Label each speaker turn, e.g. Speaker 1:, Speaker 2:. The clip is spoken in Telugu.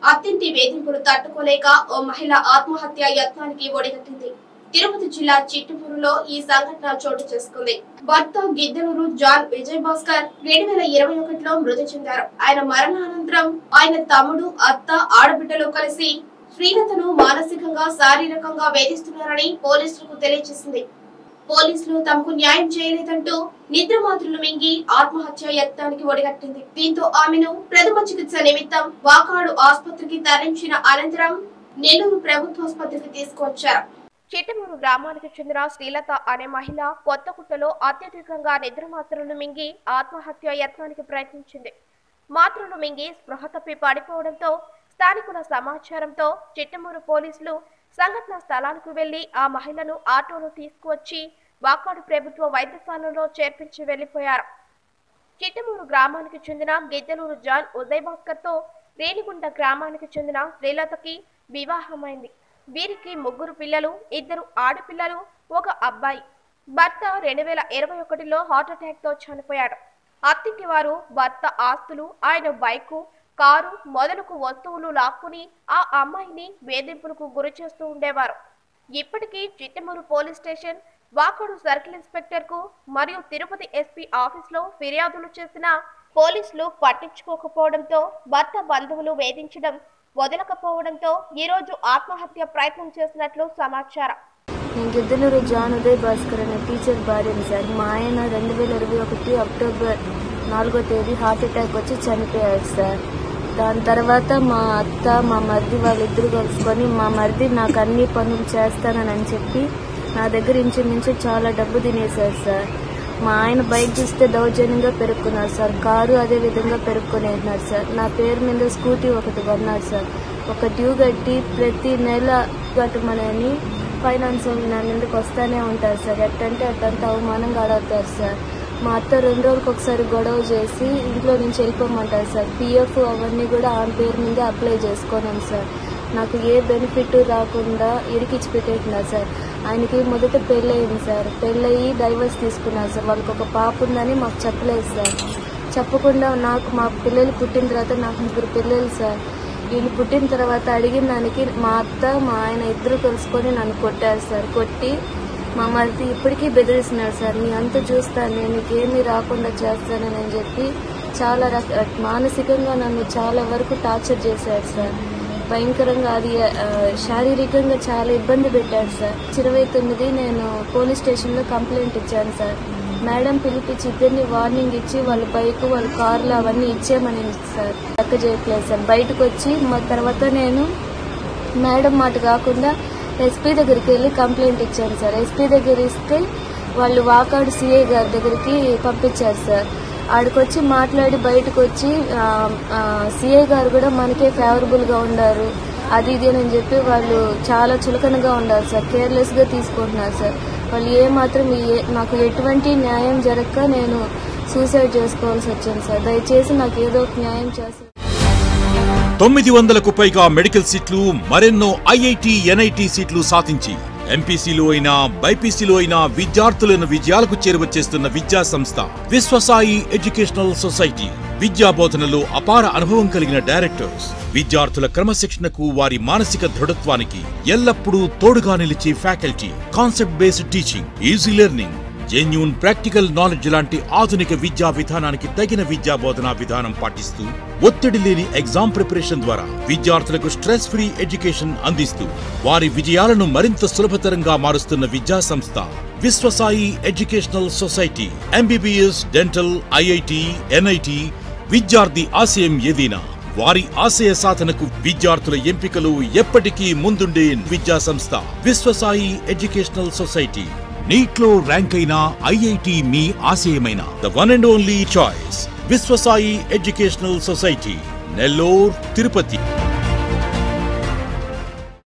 Speaker 1: అత్తింటి వేధింపులు తట్టుకోలేక ఓ మహిళ ఆత్మహత్య యత్నానికి ఒడిగట్టింది తిరుపతి జిల్లా చిట్టుపూరులో ఈ సంఘటన చోటు చేసుకుంది భర్త గిద్దలూరు జాన్ విజయ్ భాస్కర్ రెండు వేల ఇరవై ఒకటిలో మృతి చెందారు ఆయన మరణానంతరం ఆయన తమ్ముడు అత్త ఆడబిడ్డలు కలిసి శ్రీలతను మానసికంగా శారీరకంగా వేధిస్తున్నారని పోలీసులకు తెలియజేసింది పోలీసులు తమకు న్యాయం చేయలేదంటూ నిద్రమాత్రులు మింగి ఆత్మహత్య యత్నానికి ఒడిగట్టింది దీంతో ఆమెను ప్రథమ చికిత్స నిమిత్తం వాకాడు ఆసుపత్రికి తరలించిన అనంతరం నెల్లూరు ప్రభుత్వాసుపత్రికి తీసుకువచ్చారు చిట్టమూరు గ్రామానికి చెందిన శ్రీలత అనే మహిళ కొత్తగుట్టలో అత్యధికంగా నిద్ర మాత్రలు మింగి ఆత్మహత్య యత్నానికి ప్రయత్నించింది మాత్రలు మింగి స్పృహ తప్పి పడిపోవడంతో స్థానికుల సమాచారంతో చిట్టమూరు పోలీసులు సంఘటన స్థలానికి వెళ్లి ఆ మహిళను ఆటోలో తీసుకువచ్చి వాకాడు ప్రభుత్వ వైద్యశాలలో చేర్పించి వెళ్లిపోయారు చిట్టమూరు గ్రామానికి చెందిన గిద్దలూరు జాన్ ఉదయ్ భాస్కర్ తో రేణిగుంట గ్రామానికి చెందిన శ్రీలతకి వివాహమైంది వీరికి ముగ్గురు పిల్లలు ఇద్దరు ఆడపిల్లలు ఒక అబ్బాయి భర్త రెండు వేల ఇరవై ఒకటిలో హార్ట్ అటాక్ తో చనిపోయాడు అత్తింటి వారు భర్త ఆస్తులు ఆయన బైకు కారు మొదలుకు వస్తువులు లాక్కుని ఆ అమ్మాయిని వేధింపులకు గురి చేస్తూ ఉండేవారు ఇప్పటికీ Chittamuru police station Vakadu circle inspector కు మరియు తిరుపతి ఎస్పీ ఆఫీస్ లో ఫిర్యాదులు చేసిన పోలీసులు పట్టించుకోకపోవడంతో భర్త బంధువులు వేధించడం వదలకపోవడంతో ఈ రోజు ఆత్మహత్య ప్రయత్నం చేసినట్లు సమాచారం
Speaker 2: నేను గిద్దలూరు జాన్ ఉదయ్ భాస్కర్ అనే టీచర్ భార్యని సార్ మా ఆయన రెండు వేల ఇరవై ఒకటి అక్టోబర్ నాలుగో తేదీ హార్ట్ అటాక్ వచ్చి చనిపోయాడు సార్ దాని తర్వాత మా అత్త మా మరిది వాళ్ళిద్దరు కలుసుకొని మా మరిది నాకు అన్ని పనులు చేస్తానని అని చెప్పి నా దగ్గర ఇంచుమించు చాలా డబ్బు తినేశారు సార్ మా ఆయన బైక్ చూస్తే దౌర్జన్యంగా పెరుక్కున్నారు సార్ కారు అదే విధంగా పెరుక్కునేటున్నారు సార్ నా పేరు మీద స్కూటీ ఒకటి కొన్నారు సార్ ఒక డ్యూ కట్టి ప్రతి నెల కట్టమనని ఫైనాన్స్ వాళ్ళు నా మీదకి వస్తానే ఉంటారు సార్ ఎట్టంటే అట్టంతా అవమానంగా అడుగుతారు సార్ మా అత్త రెండు రోజులకు ఒకసారి గొడవ చేసి ఇంట్లో నుంచి వెళ్ళిపోమంటారు సార్ పిఎఫ్ అవన్నీ కూడా ఆమె పేరు మీద అప్లై చేసుకోనాను సార్ నాకు ఏ బెనిఫిట్ రాకుండా ఇరికిచ్చి పెట్టేట్టున్నారు సార్ ఆయనకి మొదట పెళ్ళయింది సార్ పెళ్ళయి డైవర్స్ తీసుకున్నారు సార్ వాళ్ళకి ఒక పాప ఉందని మాకు చెప్పలేదు సార్ చెప్పకుండా నాకు మా పిల్లలు పుట్టిన తర్వాత నాకు ముగ్గురు పిల్లలు సార్ వీళ్ళు పుట్టిన తర్వాత అడిగిన దానికి మా అత్త మా ఆయన ఇద్దరు కలుసుకొని నన్ను కొట్టారు సార్ కొట్టి మా మరిది ఇప్పటికీ బెదిరిస్తున్నాడు సార్ నీ అంత చూస్తాను నేను నీకేమీ రాకుండా చేస్తానని అని చెప్పి చాలా రక మానసికంగా నన్ను చాలా వరకు టార్చర్ చేశాడు సార్ భయంకరంగా అది ఆ, శారీరకంగా చాలా ఇబ్బంది పెట్టాడు సార్ ఇరవై తొమ్మిది నేను పోలీస్ స్టేషన్లో కంప్లైంట్ ఇచ్చాను సార్ మేడం పిలిపించి ఇద్దరిని వార్నింగ్ ఇచ్చి వాళ్ళ బైక్ వాళ్ళ కార్లు అవన్నీ ఇచ్చేయమని సార్ లెక్క చేయట్లేదు సార్ బయటకు వచ్చి మా తర్వాత నేను మేడం మాట కాకుండా ఎస్పీ దగ్గరికి వెళ్ళి కంప్లైంట్ ఇచ్చాను సార్ ఎస్పీ దగ్గర ఇస్తే వాళ్ళు వాకాడు సిఐ గారి దగ్గరికి పంపించారు సార్ ఆడికొచ్చి మాట్లాడి బయటకు వచ్చి సిఐ గారు కూడా మనకే ఫేవరబుల్గా ఉన్నారు అది ఇది అని చెప్పి వాళ్ళు చాలా చులకనగా ఉన్నారు సార్ కేర్లెస్గా తీసుకుంటున్నారు సార్ వాళ్ళు ఏ మాత్రం ఏ- నాకు ఎటువంటి న్యాయం జరగక నేను సూసైడ్ చేసుకోవాల్సి వచ్చింది సార్ దయచేసి నాకు ఏదో ఒక న్యాయం చేస్తారు
Speaker 3: తొమ్మిది వందలకు పైగా మెడికల్ సీట్లు మరెన్నో ఐఐటి ఎన్ఐటి సీట్లు సాధించి ఎంపీసీలో అయినా బైపీసీలో అయినా విద్యార్థులను విజయాలకు చేరువచేస్తున్న విద్యా సంస్థ విశ్వసాయి ఎడ్యుకేషనల్ సొసైటీ విద్యా బోధనలో అపార అనుభవం కలిగిన డైరెక్టర్స్ విద్యార్థుల క్రమశిక్షణకు వారి మానసిక దృఢత్వానికి ఎల్లప్పుడూ తోడుగా నిలిచే faculty concept based teaching easy learning genuine practical knowledge లాంటి ఆధునిక విద్యా విధానానికి తగిన విద్యా బోధనా విధానం పాటిస్తూ ఒత్తిడి లేని ఎగ్జామ్ ప్రిపరేషన్ ద్వారా విద్యార్థులకు స్ట్రెస్ ఫ్రీ ఎడ్యుకేషన్ అందిస్తూ వారి విజయాలను మరింత సులభతరంగా మారుస్తున్న విద్యా సంస్థ Viswasai educational society MBBS dental IIT NIT విద్యార్థి ఆశయం ఏదైనా వారి ఆశయ సాధనకు విద్యార్థుల ఎంపికలు ఎప్పటికీ ముందుండే విద్యా సంస్థ విశ్వసాయి ఎడ్యుకేషనల్ సొసైటీ నీట్ లో ర్యాంక్ అయిన ఐఐటి మీ ఆశయమైన the one and only choice Viswasai educational society Nellore Tirupati